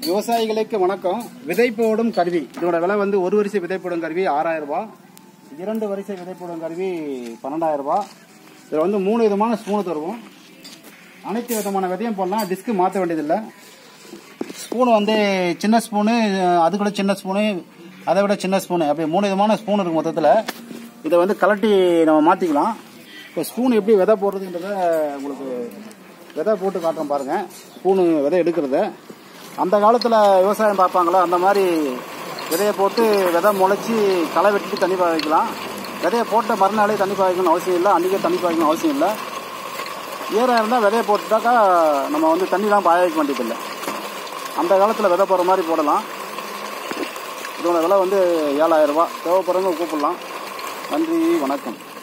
விவசாயிகளுக்கு வணக்கம் விதை போடும் கருவி இதோட விலை வந்து ஒரு வரிசை விதை போடும் கருவி ஆறாயிரம் ரூபாய் இரண்டு வரிசை விதை போடும் கருவி பன்னெண்டாயிரம் ரூபாய் இதில் வந்து மூணு விதமான ஸ்பூனு தருவோம் அனைத்து விதமான விதையும் போடலாம் டிஸ்க்கு மாற்ற வேண்டியதில்லை ஸ்பூன் வந்து சின்ன ஸ்பூனு அது கூட சின்ன ஸ்பூனு அதை விட சின்ன ஸ்பூனு அப்படி மூணு விதமான ஸ்பூன் இருக்கு மொத்தத்தில் இதை வந்து கலட்டி நம்ம மாற்றிக்கலாம் இப்போ ஸ்பூன் எப்படி விதை போடுறதுன்றத உங்களுக்கு விதை போட்டு காட்டுறோம் பாருங்கள் ஸ்பூனு விதை எடுக்கிறத அந்த காலத்தில் விவசாயம் பார்ப்பாங்களோ அந்த மாதிரி விதையை போட்டு விதை முளைச்சி களை வெட்டிட்டு தண்ணி பாய வைக்கலாம் விதையை போட்ட மறுநாளே தண்ணி பாய்க்கணும்னு அவசியம் இல்லை அன்றைக்கே தண்ணி பாய்க்கணும் அவசியம் இல்லை ஈரம் இருந்தால் விதையை போட்டுட்டாக்கா நம்ம வந்து தண்ணிலாம் பாய வைக்க வேண்டியதில்லை அந்த காலத்தில் விதை போடுற மாதிரி போடலாம் இதோட விலை வந்து ஏழாயிரம் ரூபாய் தேவைப்படுறவங்க கூப்பிடலாம் நன்றி வணக்கம்